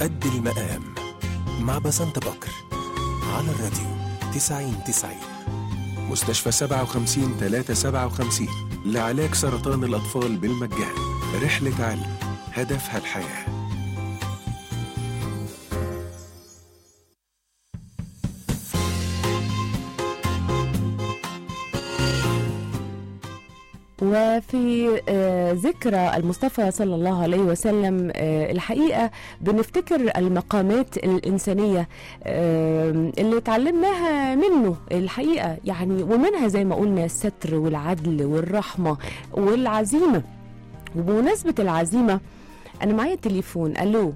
قد المقام مع بسنت بكر على الراديو 90 90 مستشفى 57 357 لعلاج سرطان الأطفال بالمجان رحلة علم هدفها الحياه وفي آه، ذكرى المصطفى صلى الله عليه وسلم آه، الحقيقة بنفتكر المقامات الإنسانية آه، اللي اتعلمناها منه الحقيقة يعني ومنها زي ما قلنا الستر والعدل والرحمة والعزيمة وبمناسبة العزيمة أنا معايا تليفون ألو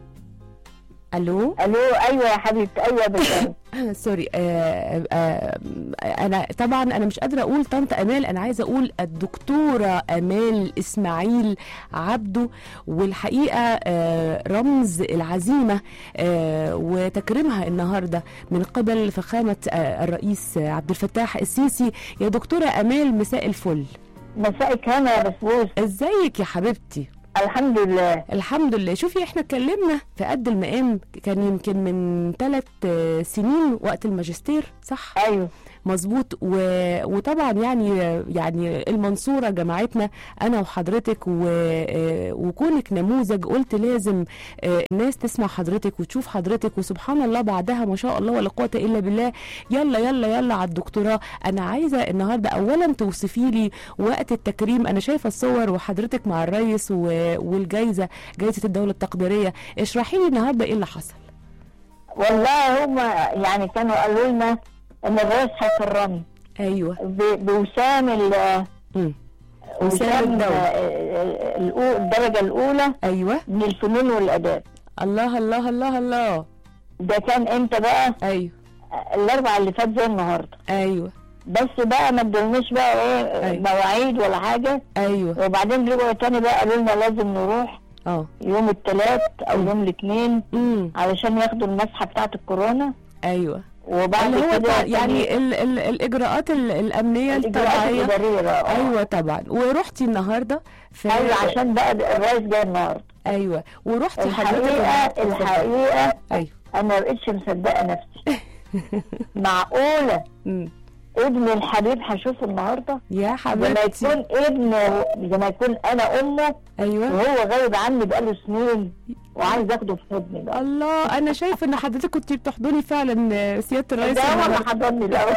ألو الو ايوه يا حبيبتي ايوه بس سوري آه آه انا طبعا انا مش قادره اقول طنط امال انا عايزه اقول الدكتوره امال اسماعيل عبده والحقيقه آه رمز العزيمه آه وتكريمها النهارده من قبل فخامه آه الرئيس عبد الفتاح السيسي يا دكتوره امال مساء الفل مسائك هنا يا بسبوس ازيك يا حبيبتي الحمد لله الحمد لله شوفي احنا اتكلمنا في قد المقام كان يمكن من ثلاث سنين وقت الماجستير صح ايوه مظبوط و... وطبعا يعني يعني المنصوره جمعتنا انا وحضرتك و... وكونك نموذج قلت لازم الناس تسمع حضرتك وتشوف حضرتك وسبحان الله بعدها ما شاء الله ولا قوه الا بالله يلا يلا يلا على الدكتوراه انا عايزه النهارده اولا توصفي لي وقت التكريم انا شايفه الصور وحضرتك مع الرئيس و... والجائزه جائزه الدوله التقديريه اشرحي لي النهارده ايه اللي حصل والله هم يعني كانوا قالوا لنا ان الرئيس هيكرمني ايوه ب- بوسام ال مم. وسام الدولة. آه، الأو- الدرجه الاولى ايوه من الفنون والاداب الله الله الله الله ده كان امتى بقى ايوه الاربع اللي فات زي النهارده ايوه بس بقى ما ادولناش بقى ايه أيوة. مواعيد ولا حاجه ايوه وبعدين رجعوا تاني بقى قالوا لنا لازم نروح اه يوم الثلاث او يوم الاثنين امم علشان ياخدوا المسحه بتاعه الكورونا ايوه وبعد اللي هو كده طبعا تاني يعني ال ال الاجراءات ال الامنيه الإجراءات الطبيعيه الإدارية بقى. ايوه طبعا ورحتي النهارده في ايوه عشان بقى الرئيس جاي النهارده ايوه ورحتي حضرتك الحقيقه الحقيقه ايوه انا ما بقتش مصدقه نفسي معقوله مم. ابن الحبيب هشوفه النهارده يا زي ما حبيبتي يكون ابن زي ما يكون انا امه ايوه وهو غايب عني بقاله سنين وعايز اخده في حضني بقى الله انا شايفه ان حضرتك كنت بتحضني فعلا سياده الرئيس ده هو اللي النهاردة. حضني الاول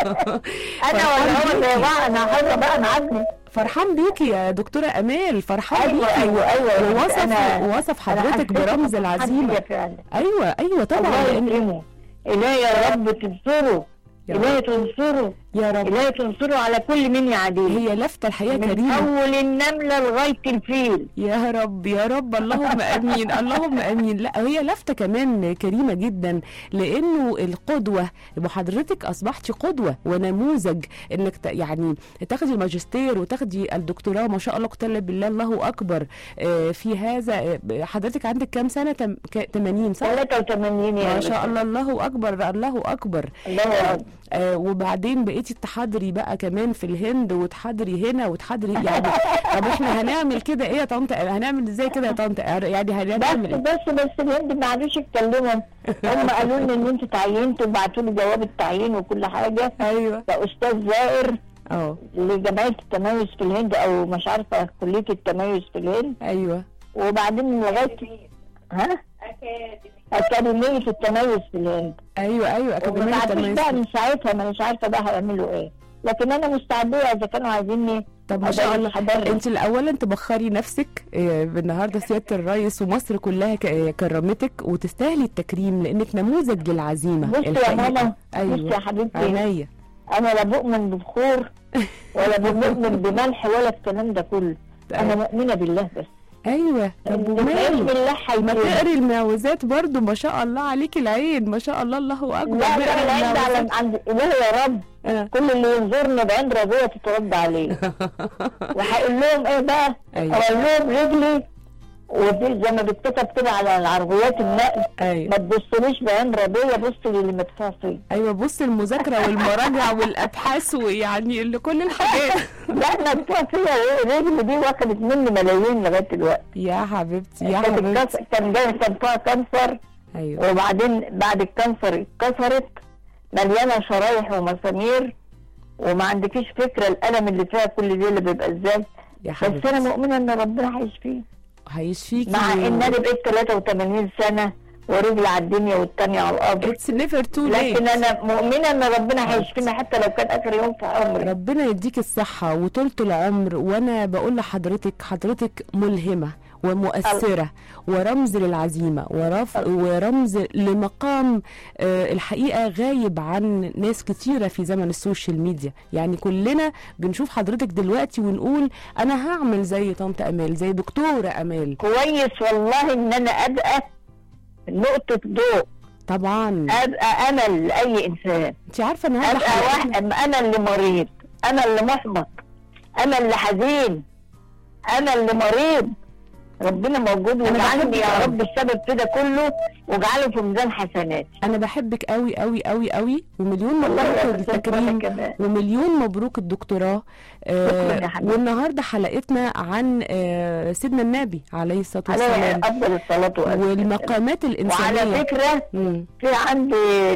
انا ولا هو زي بعض انا حاضره بقى معاكني فرحان بيكي يا دكتوره امال فرحان ايوه بيكي ايوه ايوه ووصف أنا- وصف أنا حضرتك حسيت برمز بفرحان العزيمه بيا فعلا ايوه ايوه طبعا الله لان يكرمه إلهي يا رب تنصره يا رب. إلهي تنصره يا رب إلهي تنصره على كل من يعاديه هي لفته الحقيقه من كريمه أول النملة لغاية الفيل يا رب يا رب اللهم امين اللهم امين لا هي لفته كمان كريمه جدا لانه القدوه وحضرتك اصبحتي قدوه ونموذج انك ت- يعني تاخدي الماجستير وتاخدي الدكتوراه ما شاء الله قتل بالله الله اكبر آه، في هذا آه، حضرتك عندك كام سنه تم- ك- 80 صح 83 يا ما شاء الله الله اكبر الله اكبر الله أكبر آه وبعدين بقيتي تحضري بقى كمان في الهند وتحضري هنا وتحضري يعني طب احنا هنعمل كده ايه يا طنط هنعمل ازاي كده يا طنط يعني بس هنعمل إيه؟ بس بس الهند ما عادوش يتكلموا هم قالوا لي ان انت تعينت وبعتوا لي جواب التعيين وكل حاجه ايوه كاستاذ زائر اه لجمعيه التميز في الهند او مش عارفه كليه التميز في الهند ايوه وبعدين لغايه ها اكاديميه التميز في الهند ايوه ايوه وما اكاديميه بعتوش التميز بقى من ساعتها ما مش عارفه بقى هيعملوا ايه لكن انا مستعده اذا كانوا عايزيني طب ما شاء الله حضرتك انت الاولا تبخري نفسك آه، النهارده سياده الرئيس ومصر كلها ك- كرمتك وتستاهلي التكريم لانك نموذج للعزيمه بصي يا الحقيقة. ماما بصي يا ايوه حبيبتي عينيا انا لا بؤمن ببخور ولا بؤمن بملح ولا الكلام ده كله انا مؤمنه بالله بس ايوه طب اللي تعيش وماله بالله ما هيكون تقري المعوذات برضو ما شاء الله عليكي العين ما شاء الله الله اكبر لا بقري لا العند على المعوذات. عند اله يا رب آه. كل اللي ينظرني بعين رضويه تترد عليه وهقول لهم ايه بقى؟ أيوة. اقول لهم رجلي وفي زي ما بتكتب كده على العربيات النقل ايوه ما تبصليش بعين رضيه بص للي مدفوع فيه ايوه بص المذاكره والمراجع والابحاث ويعني اللي كل الحاجات لا مدفوع فيها رجلي دي واخدت مني ملايين لغايه دلوقتي يا حبيبتي يا كانت حبيبتي الكس- كان جاي كان فيها كانسر ايوه وبعدين بعد الكانسر اتكسرت مليانه شرايح ومسامير وما عندكيش فكره الالم اللي فيها كل دي اللي بيبقى ازاي يا بس انا حبيبتي مؤمنه ان ربنا هيشفيه هيشفيكي مع ان انا بقيت 83 سنه ورجلي على الدنيا والتانية على الارض اتس نيفر تو لكن ليت انا مؤمنه ان ربنا هيشفيني حتى لو كان اخر يوم في عمري ربنا يديك الصحة وطولة العمر وأنا بقول لحضرتك حضرتك ملهمة ومؤثرة ورمز للعزيمة ورف ورمز لمقام آه، الحقيقة غايب عن ناس كتيرة في زمن السوشيال ميديا يعني كلنا بنشوف حضرتك دلوقتي ونقول أنا هعمل زي طنط أمال زي دكتورة أمال كويس والله ان انا ابقى نقطه ضوء طبعا ابقى امل لاي انسان انت عارفة النهارده ابقى حلقتنا- واحد انا اللي مريض انا اللي محبط انا اللي حزين انا اللي مريض ربنا موجود أنا واجعلني بحبك يا أوي. رب السبب في ده كله واجعله في ميزان حسناتي انا بحبك قوي قوي قوي قوي ومليون والله مبروك يا أستاذ التكريم وأنا كمان. ومليون مبروك الدكتوراه شكراً يا آه حبيبي. والنهارده حلقتنا عن آه سيدنا النبي عليه الصلاه عليه والسلام افضل الصلاه والسلام والمقامات وعلى الانسانيه فكره مم. في عندي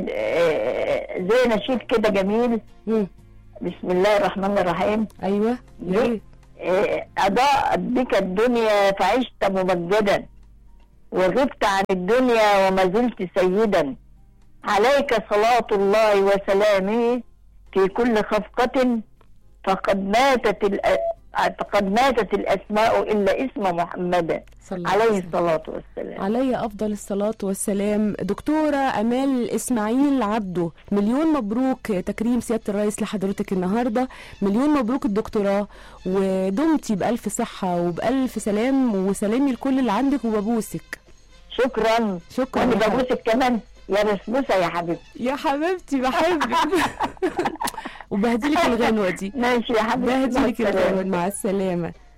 آه، زي نشيد كده جميل مم. بسم الله الرحمن الرحيم ايوه ليه؟ ليه؟ آه، أضاءت بك الدنيا فعشت ممجدا وغبت عن الدنيا وما زلت سيدا عليك صلاة الله وسلامه في كل خفقة فقد ماتت الأ... فقد ماتت الأسماء إلا اسم محمد صلى الله عليه عليه وسلم. الصلاة والسلام علي افضل الصلاه والسلام دكتوره امال اسماعيل عبده مليون مبروك تكريم سياده الرئيس لحضرتك النهارده مليون مبروك الدكتوراه ودمتي بالف صحه وبالف سلام وسلامي لكل اللي عندك وببوسك شكرا شكرا وأنا يا حبيبتي. ببوسك كمان يا بسبوسة يا حبيبتي يا حبيبتي بحبك وبهدلك الغنوه دي ماشي يا حبيبتي مع بهدلك السلامة. الغنوه مع السلامه